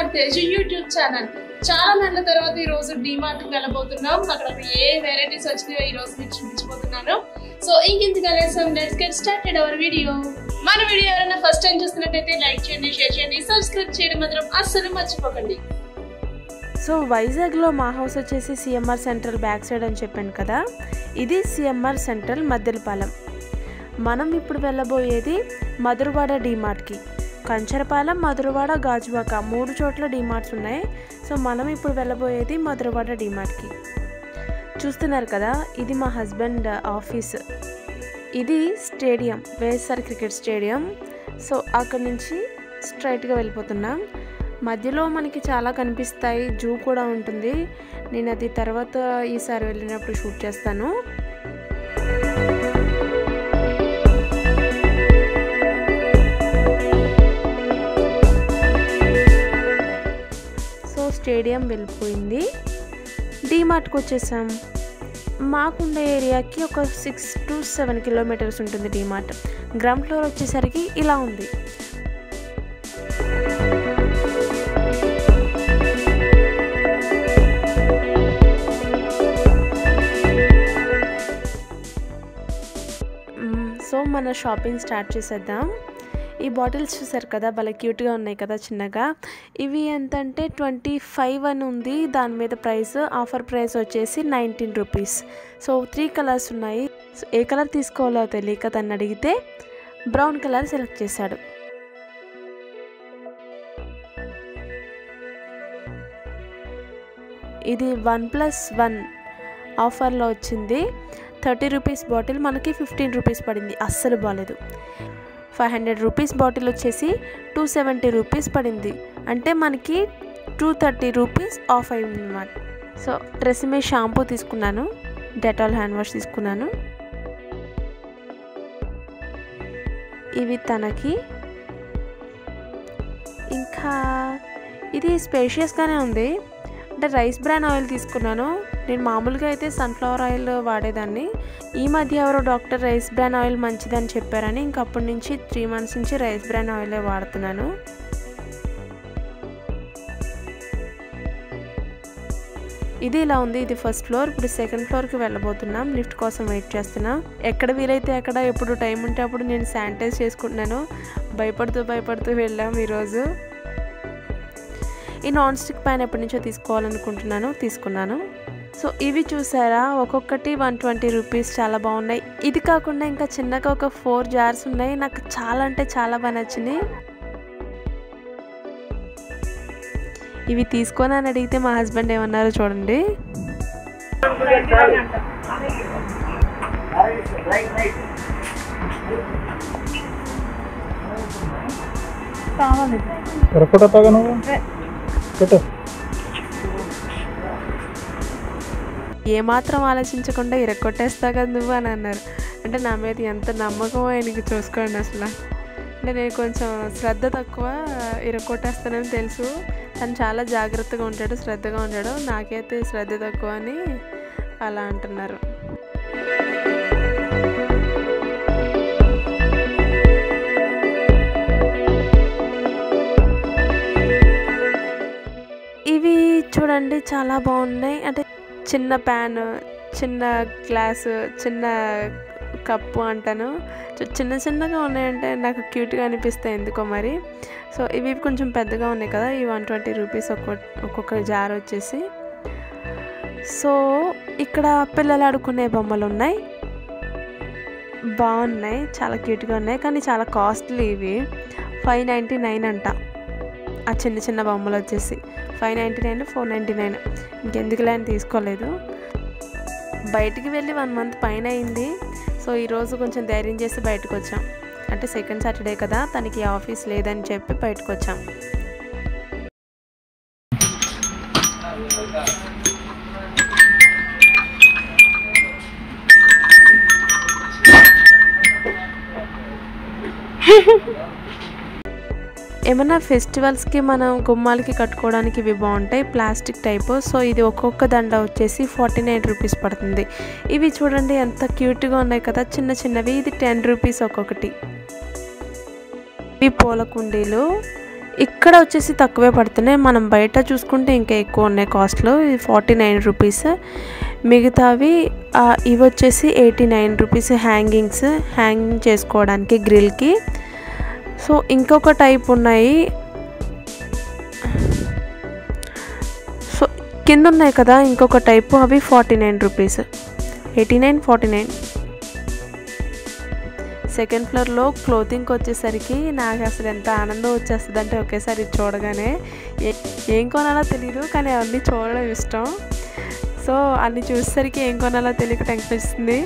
మన Teju YouTube channel చాలా నెలల తర్వాత ఈ రోజు డిమార్ట్ కి వెళ్ళబోతున్నాం అక్కడ ఏ వెరైటీస్ వచ్చినాయో ఈ రోజు మీకు చూపించబోతున్నాను సో ఇంకెందుకు ఆలస్యం let's get started our video మన వీడియో ఎవరైనా ఫస్ట్ టైం చూస్తున్నట్టయితే లైక్ చేయండి షేర్ చేయండి సబ్స్క్రైబ్ చేయడం మాత్రం అస్సలు మర్చిపోకండి సో వైజాగ్లో మా హౌస్ వచ్చేసి సిఎంఆర్ సెంట్రల్ బ్యాక్ సైడ్ అని చెప్పాను కదా ఇది సిఎంఆర్ సెంట్రల్ మద్దెలపాలెం మనం ఇప్పుడు వెళ్ళబోయేది మధురవాడ డీమార్ట్కి కంచరపాలెం మధురవాడ గాజువాక మూడు చోట్ల డీమార్ట్స్ ఉన్నాయి సో మనం ఇప్పుడు వెళ్ళబోయేది మధురవాడ డీమార్ట్కి చూస్తున్నారు కదా ఇది మా హస్బెండ్ ఆఫీస్ ఇది stadium YSR cricket stadium so అక్కడ నుంచి స్ట్రైట్గా వెళ్ళిపోతున్నాం మధ్యలో మనకి చాలా కనిపిస్తాయి జూ కూడా ఉంటుంది నేను అది తర్వాత ఈసారి వెళ్ళినప్పుడు షూట్ చేస్తాను సో స్టేడియం వెళ్ళిపోయింది డీమార్ట్కి వచ్చేసాం మాకుండే ఏరియాకి ఒక సిక్స్ టు సెవెన్ కిలోమీటర్స్ ఉంటుంది డీమార్ట్ గ్రౌండ్ ఫ్లోర్ వచ్చేసరికి ఇలా ఉంది మ్మ్, సో మన షాపింగ్ స్టార్ట్ చేసేద్దాం ఈ బాటిల్స్ చూసారు కదా భలే క్యూట్గా ఉన్నాయి కదా చిన్నగా ఇవి ఎంత అంటే ట్వంటీ ఫైవ్ అని ఉంది దాని మీద ప్రైస్ ఆఫర్ ప్రైస్ వచ్చేసి nineteen rupees so three colours ఉన్నాయి సో ఏ కలర్ తీసుకోవాలో తెలియక తను అడిగితే బ్రౌన్ కలర్ సెలెక్ట్ చేశాడు ఇది వన్ ప్లస్ వన్ ఆఫర్లో వచ్చింది థర్టీ రూపీస్ బాటిల్ మనకి ఫిఫ్టీన్ రూపీస్ పడింది అస్సలు బాగాలేదు ఫైవ్ హండ్రెడ్ రూపీస్ బాటిల్ వచ్చేసి టూ సెవెంటీ రూపీస్ పడింది అంటే మనకి టూ థర్టీ రూపీస్ ఆఫ్ అయింది అనమాట సో డ్రెస్మే షాంపూ తీసుకున్నాను డెటాల్ హ్యాండ్ వాష్ తీసుకున్నాను ఇవి తనకి ఇంకా ఇది స్పేషియస్గానే ఉంది అంటే రైస్ బ్రాన్ ఆయిల్ తీసుకున్నాను నేను మామూలుగా అయితే సన్ఫ్లవర్ ఆయిల్ వాడేదాన్ని ఈ మధ్య ఎవరో డాక్టర్ రైస్ బ్రాన్ ఆయిల్ మంచిదని చెప్పారని ఇంక అప్పటి నుంచి త్రీ మంత్స్ నుంచి రైస్ బ్రాన్ ఆయిలే వాడుతున్నాను ఇది ఇలా ఉంది ఇది ఫస్ట్ ఫ్లోర్ ఇప్పుడు సెకండ్ ఫ్లోర్కి వెళ్ళబోతున్నాం లిఫ్ట్ కోసం వెయిట్ చేస్తున్నాం ఎక్కడ వీలైతే అక్కడ ఎప్పుడు టైం ఉంటే అప్పుడు నేను శానిటైజ్ చేసుకుంటున్నాను భయపడుతూ భయపడుతూ వెళ్ళాం ఈరోజు ఈ నాన్ స్టిక్ ప్యాన్ ఎప్పటి నుంచో తీసుకోవాలనుకుంటున్నాను తీసుకున్నాను సో ఇవి చూసారా ఒక్కొక్కటి వన్ ట్వంటీ రూపీస్ చాలా బాగున్నాయి ఇది కాకుండా ఇంకా చిన్నగా ఒక ఫోర్ జార్స్ ఉన్నాయి నాకు చాలా అంటే చాలా బాగా నచ్చినాయి ఇవి తీసుకొని అని అడిగితే మా హస్బెండ్ ఏమన్నారో చూడండి ఎరకొడతాగా నువ్వు పెట్టు ఏమాత్రం ఆలోచించకుండా ఇరక్కొట్టేస్తా కదా నువ్వు అని అన్నారు అంటే నా మీద ఎంత నమ్మకమో ఆయనకి చూసుకోండి అసలు అంటే నేను కొంచెం శ్రద్ధ తక్కువ ఇరక్కొట్టేస్తానని తెలుసు తను చాలా జాగ్రత్తగా ఉంటాడు శ్రద్ధగా ఉంటాడు నాకైతే శ్రద్ధ తక్కువ అని అలా అంటున్నారు ఇవి చూడండి చాలా బాగున్నాయి అంటే చిన్న ప్యాన్ చిన్న గ్లాసు చిన్న కప్పు అంటాను చు- చిన్న చిన్నగా ఉన్నాయంటే నాకు క్యూట్గా అనిపిస్తాయి ఎందుకో మరి సో ఇవి కొంచెం పెద్దగా ఉన్నాయి కదా ఈ వన్ ట్వంటీ రూపీస్ ఒక్కొక్క ఒక్కొక్క జార్ వచ్చేసి సో ఇక్కడ పిల్లలు ఆడుకునే బొమ్మలు ఉన్నాయి బాగున్నాయి చాలా క్యూట్గా ఉన్నాయి కానీ చాలా కాస్ట్లీ ఇవి ఫైవ్ నైంటీ నైన్ అంట ఆ చిన్న చిన్న బొమ్మలు వచ్చేసి five ninety nine four ninety nine ఇంకెందుకులే అని తీసుకోలేదు బయటికి వెళ్ళి వన్ మంత్ పైన అయింది సో ఈరోజు కొంచెం ధైర్యం చేసి బయటకు వచ్చాం అంటే సెకండ్ సాటర్డే కదా తనకి ఆఫీస్ లేదని చెప్పి బయటకు వచ్చాం ఏమన్నా ఫెస్టివల్స్కి మనం గుమ్మాలకి కట్టుకోవడానికి ఇవి బాగుంటాయి ప్లాస్టిక్ టైపు సో ఇది ఒక్కొక్క దండ వచ్చేసి ఫార్టీ నైన్ రూపీస్ పడుతుంది ఇవి చూడండి ఎంత క్యూట్గా ఉన్నాయి కదా చిన్న చిన్నవి ఇది టెన్ రూపీస్ ఒక్కొక్కటి ఇవి పూల కుండీలు ఇక్కడ వచ్చేసి తక్కువే పడుతున్నాయి మనం బయట చూసుకుంటే ఇంకా ఎక్కువ ఉన్నాయి కాస్ట్లు ఇది ఫార్టీ నైన్ రూపీస్ మిగతావి ఆ, ఇవి వచ్చేసి eighty nine rupees hangings hanging చేసుకోవడానికి గ్రిల్కి సో ఇంకొక టైప్ ఉన్నాయి సో కింద ఉన్నాయి కదా ఇంకొక టైపు అవి forty nine rupees eighty nine forty nine second ఫ్లోర్లో క్లోతింగ్కి వచ్చేసరికి నాకు అసలు ఎంత ఆనందం వచ్చేస్తుంది అంటే ఒకేసారి ఇది చూడగానే ఏ- ఏం కొనాలో తెలియదు కానీ అవన్నీ చూడడం ఇష్టం సో అన్ని చూసేసరికి ఏం కొనాలో తెలియక టెన్షన్ ఇస్తుంది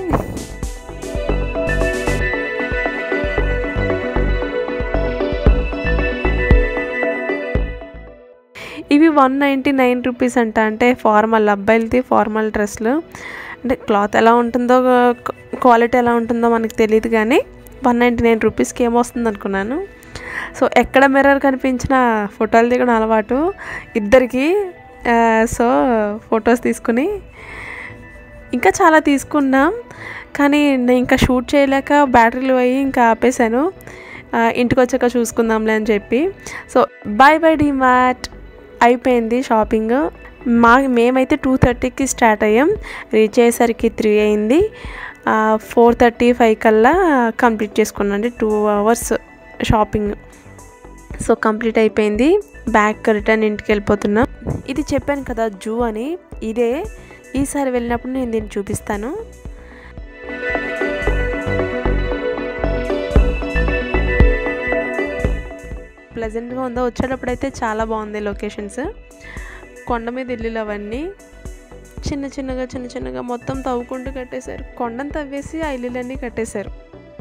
ఇవి వన్ నైంటీ నైన్ రూపీస్ అంట అంటే ఫార్మల్ అబ్బాయిలది ఫార్మల్ డ్రెస్లు అంటే క్లాత్ ఎలా ఉంటుందో క్వాలిటీ ఎలా ఉంటుందో మనకు తెలియదు కానీ వన్ నైంటీ నైన్ రూపీస్కి ఏమొస్తుంది అనుకున్నాను సో ఎక్కడ మిర్రర్ కనిపించిన ఫోటోలు దిగడం అలవాటు ఇద్దరికి ఆ, సో ఫొటోస్ తీసుకుని ఇంకా చాలా తీసుకున్నాం కానీ నేను ఇంకా షూట్ చేయలేక బ్యాటరీలు పోయి ఇంకా ఆపేశాను ఆ, ఇంటికి వచ్చాక చూసుకుందాంలే అని చెప్పి సో బాయ్ బై డిమార్ట్ అయిపోయింది షాపింగ్ మా మేమైతే టూ థర్టీకి స్టార్ట్ అయ్యాం రీచ్ అయ్యేసరికి త్రీ అయింది ఫోర్ థర్టీ ఫైవ్ కల్లా కంప్లీట్ చేసుకున్నాం అంటే two hours shopping so complete అయిపోయింది బ్యాక్ రిటర్న్ ఇంటికి వెళ్ళిపోతున్నాం ఇది చెప్పాను కదా జూ అని ఇదే ఈసారి వెళ్ళినప్పుడు నేను దీన్ని చూపిస్తాను ప్లెజెంట్గా ఉందో వచ్చేటప్పుడు అయితే చాలా బాగుంది లొకేషన్స్ కొండ మీద ఇల్లులు అవన్నీ చిన్న చిన్నగా చిన్న చిన్నగా మొత్తం తవ్వుకుంటూ కట్టేశారు కొండను తవ్వేసి ఆ ఇల్లులన్నీ కట్టేశారు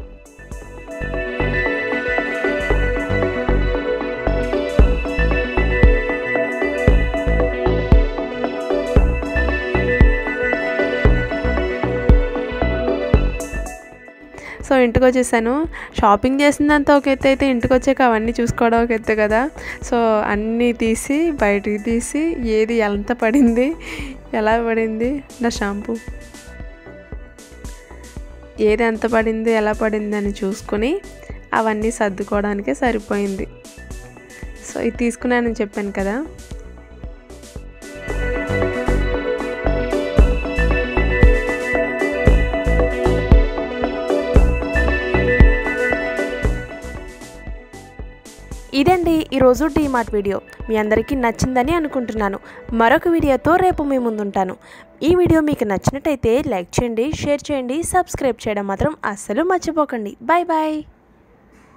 సో ఇంటికి వచ్చేసాను షాపింగ్ చేసిందంతా ఒక ఎత్తు అయితే ఇంటికి వచ్చాక అవన్నీ చూసుకోవడం ఒక ఎత్తు కదా సో అన్నీ తీసి బయటికి తీసి ఏది ఎంత పడింది ఎలా పడింది నా షాంపూ ఏది ఎంత పడింది ఎలా పడింది అని చూసుకొని అవన్నీ సర్దుకోవడానికే సరిపోయింది సో ఇది తీసుకున్నానని చెప్పాను కదా ఇదండి ఈరోజు డీమార్ట్ వీడియో మీ అందరికీ నచ్చిందని అనుకుంటున్నాను మరొక వీడియోతో రేపు మీ ముందుంటాను ఈ వీడియో మీకు నచ్చినట్టయితే లైక్ చేయండి షేర్ చేయండి సబ్స్క్రైబ్ చేయడం మాత్రం అస్సలు మర్చిపోకండి బాయ్ బాయ్